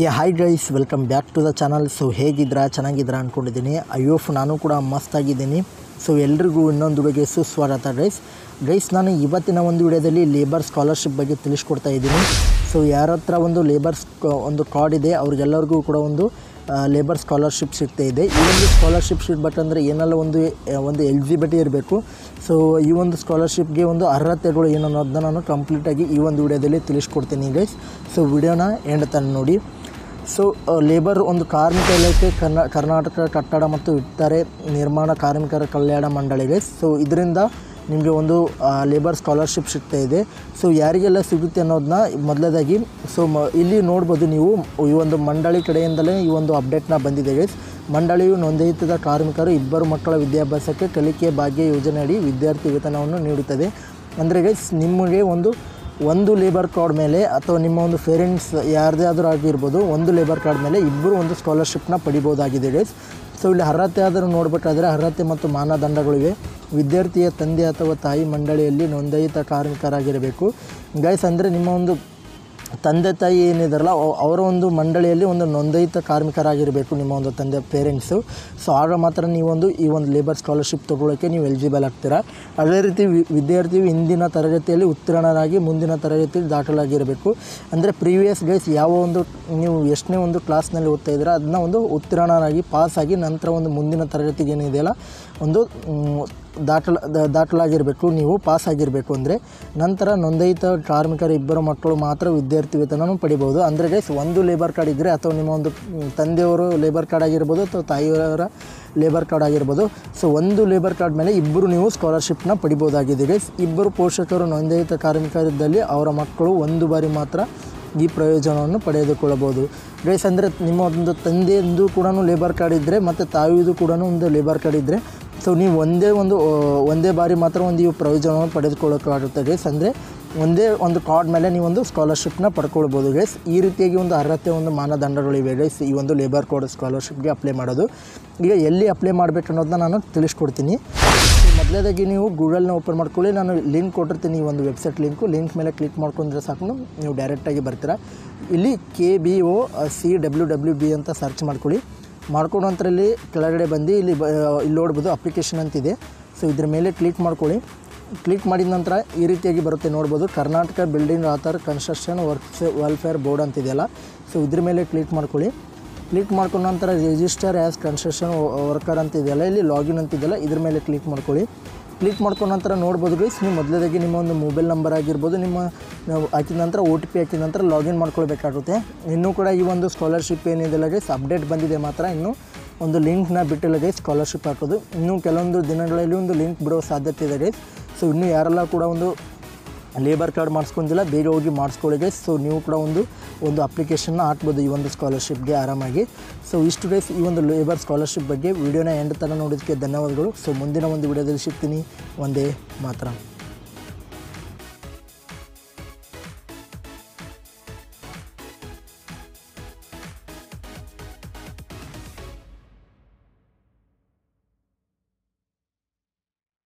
ಏ hi guys welcome back to the channel so ಹೇಗಿದ್ರಾ ಚೆನ್ನಾಗಿದ್ರಾ ಅಂದ್ಕೊಂಡಿದ್ದೀನಿ ಅಯ್ಯೋಫ್ ನಾನು ಕೂಡ ಮಸ್ತಾಗಿದ್ದೀನಿ ಸೊ ಎಲ್ರಿಗೂ ಇನ್ನೊಂದು ವಿಡಿಯೋಗೆ ಸುಸ್ವಾಗತ ಗೈಸ್ ಗೈಸ್ ನಾನು ಇವತ್ತಿನ ಒಂದು ವಿಡಿಯೋದಲ್ಲಿ ಲೇಬರ್ ಸ್ಕಾಲರ್ಶಿಪ್ ಬಗ್ಗೆ ತಿಳಿಸ್ಕೊಡ್ತಾ ಇದ್ದೀನಿ ಸೊ ಯಾರ ಹತ್ರ ಒಂದು ಲೇಬರ್ಸ್ ಒಂದು ಕಾರ್ಡ್ ಇದೆ ಅವ್ರಿಗೆಲ್ಲರಿಗೂ ಕೂಡ ಒಂದು ಲೇಬರ್ ಸ್ಕಾಲರ್ಶಿಪ್ ಸಿಗ್ತಾ ಇದೆ ಈ ಒಂದು ಸ್ಕಾಲರ್ಶಿಪ್ ಸಿಗ್ಬೇಕಂದ್ರೆ ಏನೆಲ್ಲ ಒಂದು ಆ, ಒಂದು ಎಲಿಜಿಬಿಲಿಟಿ ಇರಬೇಕು ಸೊ ಈ ಒಂದು ಸ್ಕಾಲರ್ಶಿಪ್ಗೆ ಒಂದು ಅರ್ಹತೆಗಳು ಏನು ಅನ್ನೋದನ್ನ ನಾನು ಕಂಪ್ಲೀಟಾಗಿ ಈ ಒಂದು ವಿಡಿಯೋದಲ್ಲಿ ತಿಳಿಸ್ಕೊಡ್ತೀನಿ ಗೈಸ್ ಸೊ ವಿಡಿಯೋನ ಎಂಡ್ ತನಕ ನೋಡಿ ಸೊ ಲೇಬರ್ ಒಂದು ಕಾರ್ಮಿಕ ಇಲಾಖೆ ಕರ್ನಾ ಕರ್ನಾಟಕ ಕಟ್ಟಡ ಮತ್ತು ಇತರೆ ನಿರ್ಮಾಣ ಕಾರ್ಮಿಕರ ಕಲ್ಯಾಣ ಮಂಡಳಿಗೆ ಸೊ ಇದರಿಂದ ನಿಮಗೆ ಒಂದು ಲೇಬರ್ ಸ್ಕಾಲರ್ಶಿಪ್ ಸಿಗ್ತಾ ಇದೆ ಸೊ ಯಾರಿಗೆಲ್ಲ ಸಿಗುತ್ತೆ ಅನ್ನೋದನ್ನ ಮೊದಲದಾಗಿ ಸೊ ಮ ಇಲ್ಲಿ ನೋಡ್ಬೋದು ನೀವು ಈ ಒಂದು ಮಂಡಳಿ ಕಡೆಯಿಂದಲೇ ಈ ಒಂದು ಅಪ್ಡೇಟ್ನ ಬಂದಿದೆ ಗೈಸ್ ಮಂಡಳಿಯು ನೋಂದಾಯಿತ ಕಾರ್ಮಿಕರು ಇಬ್ಬರು ಮಕ್ಕಳ ವಿದ್ಯಾಭ್ಯಾಸಕ್ಕೆ ಕಲಿಕೆ ಭಾಗ್ಯ ಯೋಜನೆಯಡಿ ವಿದ್ಯಾರ್ಥಿ ವೇತನವನ್ನು ನೀಡುತ್ತದೆ ಅಂದರೆ ಗೈಸ್ ನಿಮಗೆ ಒಂದು ಒಂದು ಲೇಬರ್ ಕಾರ್ಡ್ ಮೇಲೆ ಅಥವಾ ನಿಮ್ಮ ಒಂದು ಪೇರೆಂಟ್ಸ್ ಯಾರದೇ ಆದರೂ ಆಗಿರ್ಬೋದು ಒಂದು ಲೇಬರ್ ಕಾರ್ಡ್ ಮೇಲೆ ಇಬ್ಬರು ಒಂದು ಸ್ಕಾಲರ್ಶಿಪ್ನ ಪಡಿಬೋದಾಗಿದೆ ಗೈಸ್ ಸೊ ಇಲ್ಲಿ ಅರ್ಹತೆ ಆದರೂ ನೋಡಬೇಕಾದ್ರೆ ಅರ್ಹತೆ ಮತ್ತು ಮಾನದಂಡಗಳಿವೆ ವಿದ್ಯಾರ್ಥಿಯ ತಂದೆ ಅಥವಾ ತಾಯಿ ಮಂಡಳಿಯಲ್ಲಿ ನೋಂದಾಯಿತ ಕಾರ್ಮಿಕರಾಗಿರಬೇಕು ಗೈಸ್ ಅಂದರೆ ನಿಮ್ಮ ಒಂದು ತಂದೆ ತಾಯಿ ಏನಿದಾರಲ್ಲ ಅವ್- ಅವರ ಒಂದು ಮಂಡಳಿಯಲ್ಲಿ ಒಂದು ನೋಂದಾಯಿತ ಕಾರ್ಮಿಕರಾಗಿರಬೇಕು ನಿಮ್ಮ ಒಂದು ತಂದೆ ಪೇರೆಂಟ್ಸು ಸೊ ಆಗ ಮಾತ್ರ ನೀವೊಂದು ಈ ಒಂದು ಲೇಬರ್ ಸ್ಕಾಲರ್ಶಿಪ್ ತೊಗೊಳ್ಳೋಕ್ಕೆ ನೀವು ಎಲಿಜಿಬಲ್ ಆಗ್ತೀರಾ ಅದೇ ರೀತಿ ವಿ- ವಿದ್ಯಾರ್ಥಿಯು ಇಂದಿನ ತರಗತಿಯಲ್ಲಿ ಉತ್ತೀರ್ಣರಾಗಿ ಮುಂದಿನ ತರಗತಿಯಲ್ಲಿ ದಾಖಲಾಗಿರಬೇಕು ಅಂದರೆ ಪ್ರೀವಿಯಸ್ ಗೈಸ್ ಯಾವ ಒಂದು ನೀವು ಎಷ್ಟನೇ ಒಂದು ಕ್ಲಾಸ್ನಲ್ಲಿ ಓದ್ತಾ ಇದ್ದೀರಾ ಅದನ್ನ ಒಂದು ಉತ್ತೀರ್ಣರಾಗಿ ಪಾಸಾಗಿ ನಂತರ ಒಂದು ಮುಂದಿನ ತರಗತಿಗೆ ಏನಿದೆಯಲ್ಲ ಒಂದು ಮ್, ದಾಖಲ ದ- ದಾಖಲಾಗಿರಬೇಕು ನೀವು ಪಾಸ್ ಆಗಿರಬೇಕು ಅಂದರೆ ನಂತರ ನೋಂದಾಯಿತ ಕಾರ್ಮಿಕರ ಇಬ್ಬರು ಮಕ್ಕಳು ಮಾತ್ರ ವಿದ್ಯಾರ್ಥಿ ವೇತನವನ್ನು ಪಡಿಬೋದು ಅಂದರೆ ಗೈಸ್ ಒಂದು ಲೇಬರ್ ಕಾರ್ಡ್ ಇದ್ದರೆ ಅಥವಾ ನಿಮ್ಮ ಒಂದು ಮ್, ತಂದೆಯವರು ಲೇಬರ್ ಕಾರ್ಡ್ ಆಗಿರ್ಬೋದು ಅಥವಾ ತಾಯಿಯವರ ಲೇಬರ್ ಕಾರ್ಡ್ ಆಗಿರ್ಬೋದು ಸೊ ಒಂದು ಲೇಬರ್ ಕಾರ್ಡ್ ಮೇಲೆ ಇಬ್ಬರು ನೀವು ಸ್ಕಾಲರ್ಶಿಪ್ನ ಪಡಿಬೋದಾಗಿದೆ ಗೈಸ್ ಇಬ್ಬರು ಪೋಷಕರು ನೋಂದಾಯಿತ ಕಾರ್ಮಿಕರಿದ್ದಲ್ಲಿ ಅವರ ಮಕ್ಕಳು ಒಂದು ಬಾರಿ ಮಾತ್ರ ಈ ಪ್ರಯೋಜನವನ್ನು ಪಡೆದುಕೊಳ್ಳಬಹುದು ಗೈಸ್ ಅಂದರೆ ನಿಮ್ಮ ಒಂದು ತಂದೆಯದು ಕೂಡ ಲೇಬರ್ ಕಾರ್ಡ್ ಇದ್ದರೆ ಮತ್ತು ತಾಯಿದು ಕೂಡ ಒಂದು ಲೇಬರ್ ಕಾರ್ಡ್ ಇದ್ದರೆ ಸೊ ನೀವು ಒಂದೇ ಒಂದು ಆ, ಒಂದೇ ಬಾರಿ ಮಾತ್ರ ಒಂದು ಈ ಪ್ರಯೋಜನವನ್ನು ಪಡೆದುಕೊಳ್ಳೋಕ್ಕಾಗುತ್ತೆ ಗೈಸ್ ಅಂದರೆ ಒಂದೇ ಒಂದು ಕಾರ್ಡ್ ಮೇಲೆ ನೀವೊಂದು ಸ್ಕಾಲರ್ಶಿಪ್ನ ಪಡ್ಕೊಳ್ಬೋದು ಗೈಸ್ ಈ ರೀತಿಯಾಗಿ ಒಂದು ಅರ್ಹತೆ ಒಂದು ಮಾನದಂಡಗಳಿವೆ ಗೈಸ್ ಈ ಒಂದು ಲೇಬರ್ ಕಾರ್ಡ್ ಸ್ಕಾಲರ್ಶಿಪ್ಗೆ ಅಪ್ಲೈ ಮಾಡೋದು ಈಗ ಎಲ್ಲಿ ಅಪ್ಲೈ ಮಾಡಬೇಕು ಅನ್ನೋದನ್ನ ನಾನು ತಿಳಿಸ್ಕೊಡ್ತೀನಿ ಮೊದಲೇದಾಗಿ ನೀವು ಗೂಗಲ್ನ ಓಪನ್ ಮಾಡ್ಕೊಳ್ಳಿ ನಾನು ಲಿಂಕ್ ಕೊಟ್ಟಿರ್ತೀನಿ ಈ ಒಂದು ವೆಬ್ಸೈಟ್ ಲಿಂಕು ಲಿಂಕ್ ಮೇಲೆ ಕ್ಲಿಕ್ ಮಾಡ್ಕೊಂಡ್ರೆ ಸಾಕು ನೀವು ಡೈರೆಕ್ಟಾಗಿ ಬರ್ತೀರಾ ಇಲ್ಲಿ K B O C W W B ಅಂತ ಸರ್ಚ್ ಮಾಡ್ಕೊಳ್ಳಿ ಮಾಡ್ಕೊಂಡು ನಂತರ ಇಲ್ಲಿ ಕೆಳಗಡೆ ಬಂದು ಇಲ್ಲಿ ಬ ಇಲ್ಲಿ ನೋಡ್ಬೋದು ಅಪ್ಲಿಕೇಶನ್ ಅಂತಿದೆ ಸೊ ಇದ್ರ ಮೇಲೆ ಕ್ಲಿಕ್ ಮಾಡ್ಕೊಳ್ಳಿ ಕ್ಲಿಕ್ ಮಾಡಿದ ನಂತರ ಈ ರೀತಿಯಾಗಿ ಬರುತ್ತೆ ನೋಡ್ಬೋದು Karnataka building other construction workers welfare board ಅಂತಿದೆಯಲ್ಲ ಸೊ ಇದ್ರ ಮೇಲೆ ಕ್ಲಿಕ್ ಮಾಡ್ಕೊಳ್ಳಿ ಕ್ಲಿಕ್ ಮಾಡ್ಕೊಂಡ ನಂತರ ರಿಜಿಸ್ಟರ್ ಆ್ಯಸ್ ಕನ್ಸ್ಟ್ರಕ್ಷನ್ ವರ್ಕರ್ ಅಂತ ಇದೆಯಲ್ಲ ಇಲ್ಲಿ ಲಾಗಿನ್ ಅಂತಿದೆಯಲ್ಲ ಇದ್ರ ಮೇಲೆ ಕ್ಲಿಕ್ ಮಾಡ್ಕೊಳ್ಳಿ ಕ್ಲಿಕ್ ಮಾಡ್ಕೊಂಡ ನಂತರ ನೋಡ್ಬೋದು ಗೈಸ್ ನೀವು ಮೊದಲೇದಾಗಿ ನಿಮ್ಮ ಒಂದು ಮೊಬೈಲ್ ನಂಬರ್ ಆಗಿರ್ಬೋದು ನಿಮ್ಮ ನಾವು ಹಾಕಿದ ನಂತರ ಒ ಟಿ ಪಿ ಹಾಕಿದ ನಂತರ ಲಾಗಿನ್ ಮಾಡ್ಕೊಳ್ಬೇಕಾಗುತ್ತೆ ಇನ್ನೂ ಕೂಡ ಈ ಒಂದು ಸ್ಕಾಲರ್ಶಿಪ್ ಏನಿದೆಯಲ್ಲ ಗೈಸ್ ಅಪ್ಡೇಟ್ ಬಂದಿದೆ ಮಾತ್ರ ಇನ್ನೂ ಒಂದು ಲಿಂಕ್ನ ಬಿಟ್ಟಿಲ್ಲ ಗೈಸ್ ಸ್ಕಾಲರ್ಶಿಪ್ ಹಾಕೋದು ಇನ್ನೂ ಕೆಲವೊಂದು ದಿನಗಳಲ್ಲಿ ಒಂದು ಲಿಂಕ್ ಬಿಡೋ ಸಾಧ್ಯತೆ ಇದೆ ಗೈಸ್ ಸೊ ಇನ್ನೂ ಯಾರೆಲ್ಲ ಕೂಡ ಒಂದು ಲೇಬರ್ ಕಾರ್ಡ್ ಮಾಡಿಸ್ಕೊಂಡಿಲ್ಲ ಬೇಗ ಹೋಗಿ ಮಾಡಿಸ್ಕೊಳ್ಳಿ ಗೈಸ್ ಸೊ ನೀವು ಕೂಡ ಒಂದು ಒಂದು ಅಪ್ಲಿಕೇಶನ್ನ ಹಾಕ್ಬೋದು ಈ ಒಂದು ಸ್ಕಾಲರ್ಶಿಪ್ಗೆ ಆರಾಮಾಗಿ ಸೊ ಇಷ್ಟು ಗೈಸ್ ಈ ಒಂದು ಲೇಬರ್ ಸ್ಕಾಲರ್ಶಿಪ್ ಬಗ್ಗೆ ವಿಡಿಯೋನ ಎಂಡ್ ತನಕ ನೋಡೋದಕ್ಕೆ ಧನ್ಯವಾದಗಳು ಸೊ ಮುಂದಿನ ಒಂದು ವಿಡಿಯೋದಲ್ಲಿ ಸಿಗ್ತೀನಿ ಒಂದೇ ಮಾತ್ರ